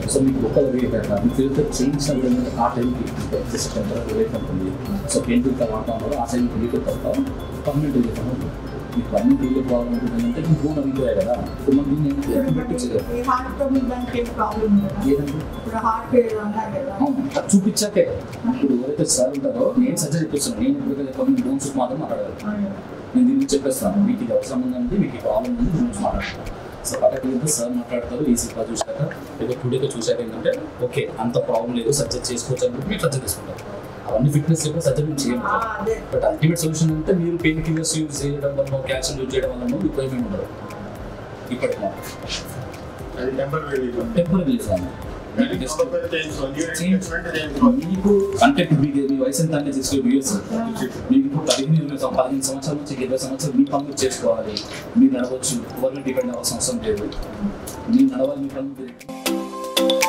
So మీకు ఒక్కల wait అట్లా మీ filter చేయించినప్పుడు ఏంటంటే ఆ టైంకి జస్ట్ టెంపరీ వెయిట్ ఉంటుంది సో పెయిన్ ఫిల్టర్ వాడటం వల్ల ఆ టైంకి రిలీఫ్ తర్వాత పర్మనెంట్ రిలీఫ్ ఉంటుంది మీకు పర్మనెంట్ రిలీఫ్ కావాలంటే ఏంటంటే ఇంకో నవ్వుతాయి కదా ఇప్పుడు మనం దీన్ని ఏంటంటే పెట్టించలేదు ఈ హార్ట్ ప్రాబ్లం దానికి ఏం ప్రాబ్లం ఉండదా ఏదంటే ఇప్పుడు హార్ట్ అన్నారు కదా అవును అది చూపించాకే ఇప్పుడు ఎవరైతే సార్ ఉంటారో నేను సర్జరీ చెప్పిస్తున్నాను నేను ఎప్పుడైతే చెప్పాను బోన్స్ మాత్రం మాట్లాడాలి అవును. నేను దీన్ని చెప్పేస్తాను మీకు ఇది అవసరం ఉందంటే మీకు ఈ ప్రాబ్లం ఉంది బోన్స్ మాట్లాడతాను సో పక్కకి వెళ్తే సార్ మాట్లాడతారు ఈ సిపా చూశాక లేదా టూడేగా చూశాక ఏంటంటే ఓకే అంత ప్రాబ్లం లేదు సర్జరీ చేసుకోవచ్చు అని చెప్పి మీరు సర్జరీ తీసుకుంటారు అవన్నీ ఫిట్నెస్ చెప్పి సర్జరీ మీరు ఆ, చేయాలి అదే బట్ అల్టిమేట్ సొల్యూషన్ అంటే మీరు పెయిన్ కిల్లర్స్ యూజ్ చేయడం వల్ల క్యాల్షియం యూజ్ చేయడం వల్ల ఉపయోగం ఉండదు ఇప్పటికి మాత్రం అది టెంపరీ టెంపరీ రిలీజ్ మీకు అంటే ఇప్పుడు మీకు మీ వయసు ఎంత అంటే సిక్స్టీ ఇయర్స్ మీకు ఇప్పుడు పదిహేను ఇరవై సం- పదిహేను సంవత్సరాల నుంచి ఇరవై సంవత్సరాలు మీ పనులు చేసుకోవాలి మీరు నడవచ్చు ఎవరిని డిపెండ్ అవ్వాల్సిన అవసరం లేదు మీరు నడవాలి మీ పనులు మీరు-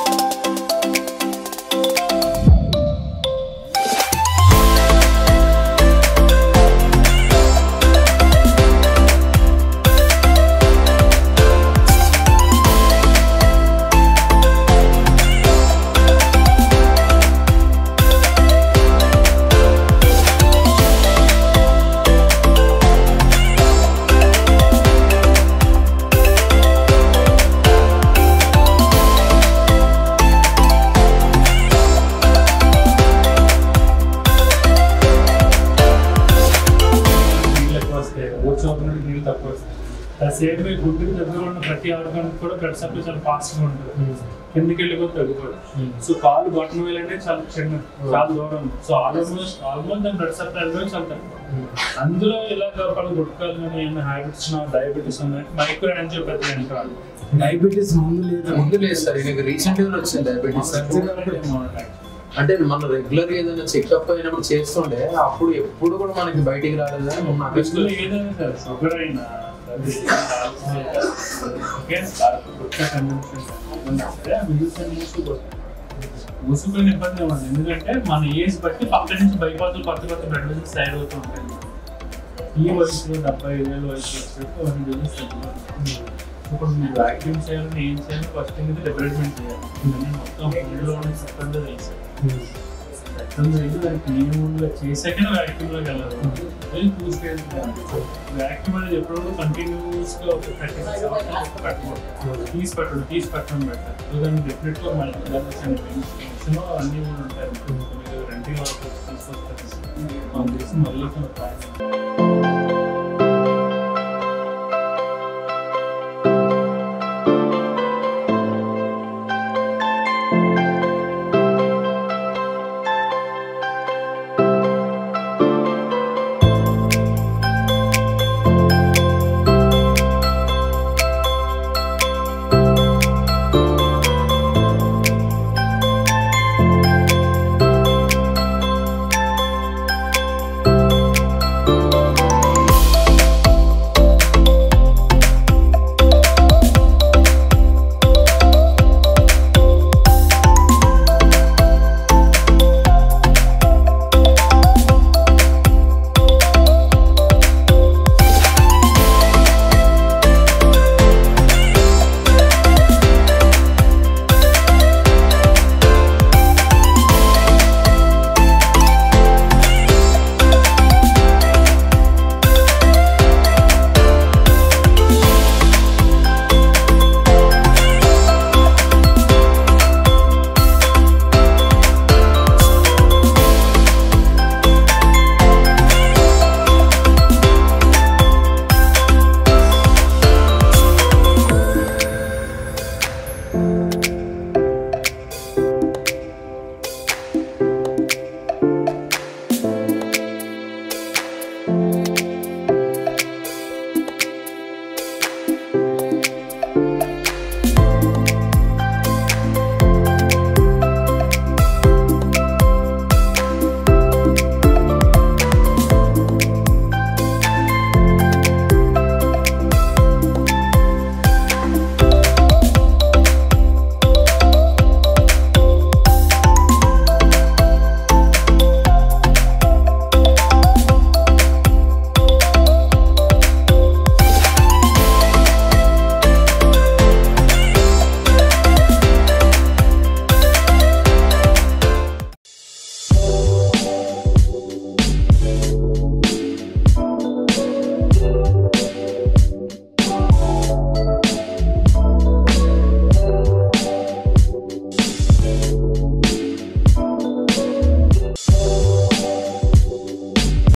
నీళ్ళు ఎక్కువ వస్తాయి కూర్చోకుండా నీళ్ళు తక్కువ వస్తాయి ఆ సేమ్ గుడ్డుకి దగ్గర ఉన్న ప్రతి ఆర్గానికి కూడా బ్లడ్ సప్లై చాలా ఫాస్ట్గా ఉంటుంది కిందకి వెళ్ళి కూడా తగ్గిపోతుంది సో కాలు బటన్ వేలు అంటే చాలా చిన్న చాలా దూరం సో ఆల్మోస్ట్ ఆల్మోస్ట్ దాని బ్లడ్ సప్లై అనేది చాలా తక్కువ అందులో ఇలాగ పలు గుట్కాలు కానీ ఏమైనా హ్యాబిట్స్ డయాబెటీస్ ఉన్నాయి మైక్రో అని చెప్పేది నేను కాదు డయాబెటీస్ ముందు లేదు ముందు లేదు సార్ ఈయనకి రీసెంట్ గా వచ్చింది డయాబెటీస్ అంటే మన రెగ్యులర్ ఏదైనా చెకప్ అయినప్పుడు చేస్తుండే అప్పుడు ఎప్పుడు కూడా మనకి బయటికి రాలేదా మొన్న ఆగస్టులో అగస్టులో ఏదైనా సార్ షుగర్ అయినా మూసుకునే ఇబ్బంది ఏమన్నా ఎందుకంటే మన ఏజ్ బట్టి పక్క నుంచి బైపాస్ కొత్త కొత్త బ్లడ్ వెజల్స్ తయారవుతూ ఉంటాయి ఈ వయసులో డెబ్బై ఐదేళ్ళ వయసు వచ్చేసి వన్ డిజీస్ ఇప్పుడు మీరు వ్యాక్యూమ్ చేయాలని ఏం చేయాలి ఫస్ట్ థింగ్ ఇది డెవలప్మెంట్ చేయాలి ఇవన్నీ మొత్తం ఫుడ్లో సెకండ్ తెలుసు సెకండ్ అయితే దానికి మినిమంగా చేసాకనే వ్యాక్యూమ్లోకి వెళ్ళాలి అది టూ స్టేజ్ వ్యాక్యూమ్ అనేది ఎప్పుడు కంటిన్యూస్గా ఒక థర్టీ సిక్స్ అవర్స్ పెట్టకూడదు తీసి పెట్టండి తీసి పెట్టడం పెట్టాలి సో దాన్ని డెఫినెట్గా మళ్ళీ పెన్షన్ అన్నీ కూడా ఉంటాయి మీరు రెంటింగ్ తీసుకొస్తారు మళ్ళీ